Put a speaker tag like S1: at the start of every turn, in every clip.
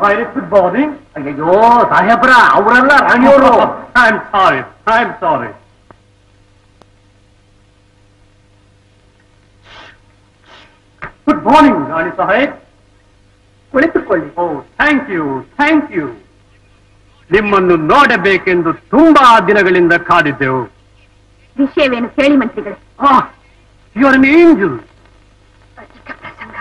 S1: Pilot good morning
S2: ಅಯ್ಯೋ ಸಾಹೇಬ್ರ ಅವರೆಲ್ಲ ರಾಣಿಯವರು
S1: I am sorry I am sorry good morning Rani Saheb
S2: ಕುಳಿತುಕೊಳ್ಳಿ
S1: oh thank you thank you ನಿಮ್ಮನ್ನು ನೋಡಬೇಕೆಂದು ತುಂಬಾ ದಿನಗಳಿಂದ ಕಾದಿದ್ದೆವು
S3: ವಿಷಯವೇನು ಕೇಳಿ ಮಂತ್ರಿಗಳೇ
S1: ಯು ಆರ್ ಏಂಜಲ್
S3: ಅಧಿಕ ಪ್ರಸಂಗ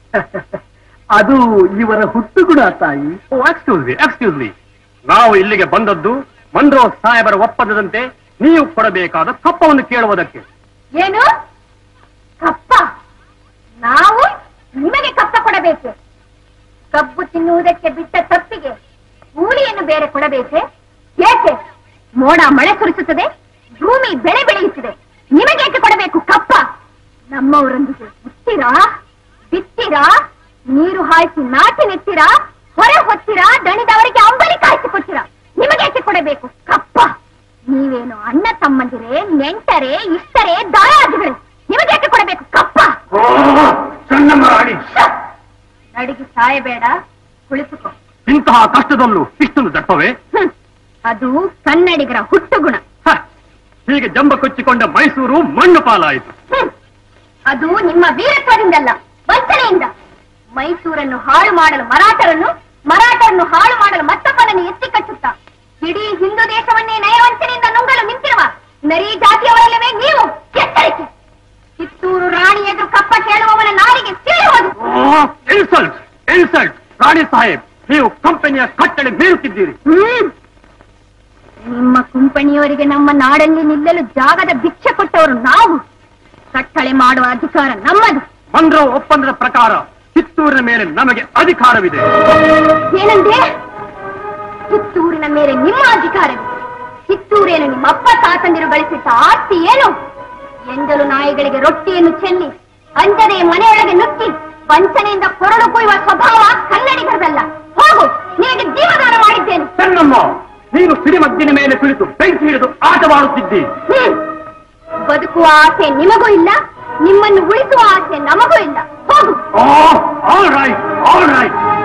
S2: ಅದು ಇವರ ಹುಟ್ಟುಗುಣ ತಾಯಿ
S1: ಓ ಎಕ್ಸ್ಕ್ಯೂಸ್ ಮಿ ಎಕ್ಸ್ಕ್ಯೂಸ್ ಮಿ ನಾವು ಇಲ್ಲಿಗೆ ಬಂದದ್ದು ಮಂಡ್ರೋ ಸಾಹೇಬರ ಒಪ್ಪಂದದಂತೆ ನೀವು ಕೊಡಬೇಕಾದ ಕಪ್ಪವನ್ನು ಕೇಳುವುದಕ್ಕೆ
S3: ಏನು ಕಪ್ಪ ನಾವು ನಿಮಗೆ ಕಪ್ಪ ಕೊಡಬೇಕೆ ಕಬ್ಬು ತಿನ್ನುವುದಕ್ಕೆ ಬಿಟ್ಟ ತಪ್ಪಿಗೆ ಕೂಲಿಯನ್ನು ಬೇರೆ ಕೊಡಬೇಕೆ ಏಕೆ ಮೋಡ ಮಳೆ ಸುರಿಸುತ್ತದೆ ಭೂಮಿ ಬೆಳೆ ಬೆಳೆಯುತ್ತಿದೆ ನಿಮಗೇಕೆ ಕೊಡಬೇಕು ಕಪ್ಪ ನಮ್ಮವರೊಂದಿಗೆ ಹುಟ್ಟಿರಾ ಬಿತ್ತಿರಾ ನೀರು ಹಾಯಿಸಿ ನಾಟಿ ನೆತ್ತಿರಾ ಹೊರ ಹೊತ್ತಿರಾ ದಣಿದವರಿಗೆ ಅಂಬಲಿ ಕಾಯಿಸಿ ಕೊಟ್ಟಿರಾ ನಿಮಗೇಕೆ ಕೊಡಬೇಕು ಕಪ್ಪ ನೀವೇನು ಅಣ್ಣ ತಮ್ಮಂದಿರೇ ನೆಂಟರೇ ಇಷ್ಟರೇ ದಾಯಾದಿಗಳು ನಿಮಗೇಕೆ ಕೊಡಬೇಕು ಕಪ್ಪ
S1: ಚೆನ್ನಮ್ಮ ರಾಣಿ
S3: ನಡಿಗೆ ಸಾಯಬೇಡ ಕುಳಿತುಕೋ
S1: ಇಂತಹ ಕಷ್ಟದಲ್ಲೂ ಇಷ್ಟೊಂದು ದಪ್ಪವೇ
S3: ಹ್ಮ್. ಅದು ಕನ್ನಡಿಗರ ಹುಟ್ಟುಗುಣ
S1: ಹ, ಹೀಗೆ ಜಂಬ ಕೊಚ್ಚಿಕೊಂಡ ಮೈಸೂರು ಮಣ್ಣು ಪಾಲಾಯಿತು
S3: ಹ್ಮ್. ಅದು ನಿಮ್ಮ ವೀರತ್ವದಿಂದಲ್ಲ ವಂಚನೆಯಿಂದ ಮೈಸೂರನ್ನು ಹಾಳು ಮಾಡಲು ಮರಾಠರನ್ನು ಮರಾಠರನ್ನು ಹಾಳು ಮಾಡಲು ಮತ್ತೊಬ್ಬನನ್ನು ಎತ್ತಿ ಕಟ್ಟುತ್ತಾ ಇಡೀ ಹಿಂದೂ ದೇಶವನ್ನೇ ನಯವಂಚನೆಯಿಂದ ನುಂಗಲು ನಿಂತಿರುವ ನರಿ ಜಾತಿಯವರಲ್ಲವೇ ನೀವು ಎಚ್ಚರಿಕೆ ಕಿತ್ತೂರು ರಾಣಿ ಎದುರು ಕಪ್ಪ ಕೇಳುವವನ ನಾಲಿಗೆ ಸೀಳುವುದು
S1: ಇನ್ಸಲ್ಟ್ ಇನ್ಸಲ್ಟ್ ರಾಣಿ ಸಾಹೇಬ್ ನೀವು ಕಂಪನಿಯ ಕಟ್ಟಳೆ ಮೀರುತ್ತಿದ್ದೀರಿ
S3: ಹ್ಮ್ ನಿಮ್ಮ ಕುಂಪಣಿಯವರಿಗೆ ನಮ್ಮ ನಾಡಲ್ಲಿ ನಿಲ್ಲಲು ಜಾಗದ ಭಿಕ್ಷೆ ಕೊಟ್ಟವರು ನಾವು ಕಟ್ಟಳೆ ಮಾಡುವ ಅಧಿಕಾರ ನಮ್ಮದು
S1: ಮಂಡ್ರೋ ಒಪ್ಪಂದದ ಪ್ರಕಾರ ಕಿತ್ತೂರಿನ ಮೇಲೆ ನಮಗೆ ಅಧಿಕಾರವಿದೆ
S3: ಏನಂದ್ರೆ ಕಿತ್ತೂರಿನ ಮೇಲೆ ನಿಮ್ಮ ಅಧಿಕಾರವಿದೆ ಕಿತ್ತೂರೇನು ನಿಮ್ಮ ಅಪ್ಪ ತಾತಂದಿರು ಗಳಿಸಿಟ್ಟ ಆಸ್ತಿ ಏನು ಎಂದಲು ನಾಯಿಗಳಿಗೆ ರೊಟ್ಟಿಯನ್ನು ಚೆಲ್ಲಿ ಅಂಜದೆ ಮನೆಯೊಳಗೆ ನುಗ್ಗಿ ವಂಚನೆಯಿಂದ ಕೊರಳು ಕೊಯ್ಯುವ ಸ್ವಭಾವ ಕನ್ನಡಿಗರದಲ್ಲ ಹೋಗು ನಿನಗೆ ಜೀವದಾನ ಮಾಡಿದ್ದೇನೆ
S1: ಚೆನ್ನಮ್ಮ ನೀನು ಸಿಡಿಮದ್ದಿನ ಮೇಲೆ ಕುಳಿತು ಬೆಂಕಿ ಹಿಡಿದು ಆಟವಾಡುತ್ತಿದ್ದಿ
S3: ಹ್ಮ್. ಬದುಕುವ ಆಸೆ ನಿಮಗೂ ಇಲ್ಲ ನಿಮ್ಮನ್ನು ಉಳಿಸುವ ಆಸೆ ನಮಗೂ ಇಲ್ಲ ಹೋಗು
S1: ಆಲ್ ರೈಟ್ ಆಲ್ ರೈಟ್